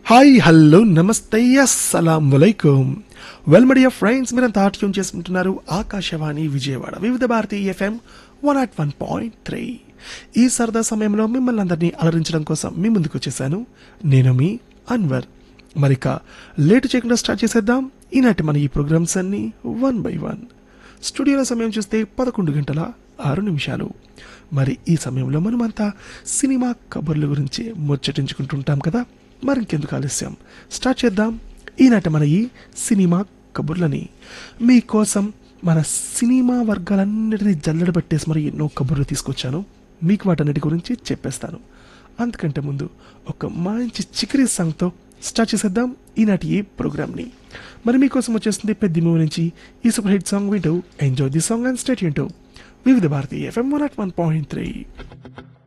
hi hello నమస్తే అస్సలాం వలైకుం వెల్ మీడియా ఫ్రెండ్స్ మీరంతా ట్యూన్ చేసుకుంటున్నారు Akashvani Vijayawada Vividh Bharati FM one at one point three ఈ సరదా సమయంలో మిమ్మల్ని అందరినీ అలరించడం కోసం మీ ముందుకు వచ్చేసాను నేను మీ అన్వర్ మరిక లేటు చేయకుండా స్టార్ట్ చేసేద్దాం ఈనాటి మన ఈ ప్రోగ్రామ్స్ అన్ని వన్ బై వన్ స్టూడియోలో సమయం చూస్తే పదకొండు గంటల ఆరు నిమిషాలు మరి ఈ సమయంలో మనమంతా సినిమా కబుర్ల గురించి ముచ్చటించుకుంటుంటాం కదా మరి ఇంకెందుకు ఆలస్యం స్టార్ట్ చేద్దాం ఈనాటి మన ఈ సినిమా కబుర్లని మీకోసం మన సినిమా వర్గాలన్నిటినీ జల్లెడ పెట్టేసి మరి ఎన్నో కబుర్లు తీసుకొచ్చాను మీకు వాటన్నిటి గురించి చెప్పేస్తాను అంతకంటే ముందు ఒక మంచి చికరీ సాంగ్తో స్టార్ట్ చేసేద్దాం ఈనాటి ఈ ప్రోగ్రామ్ని మరి మీకోసం వచ్చేస్తుంది పెద్ద మూవీ నుంచి ఈ సూపర్ హిట్ సాంగ్ వింటూ enjoy the song and state వింటూ Vividh Bharati FM one at one point three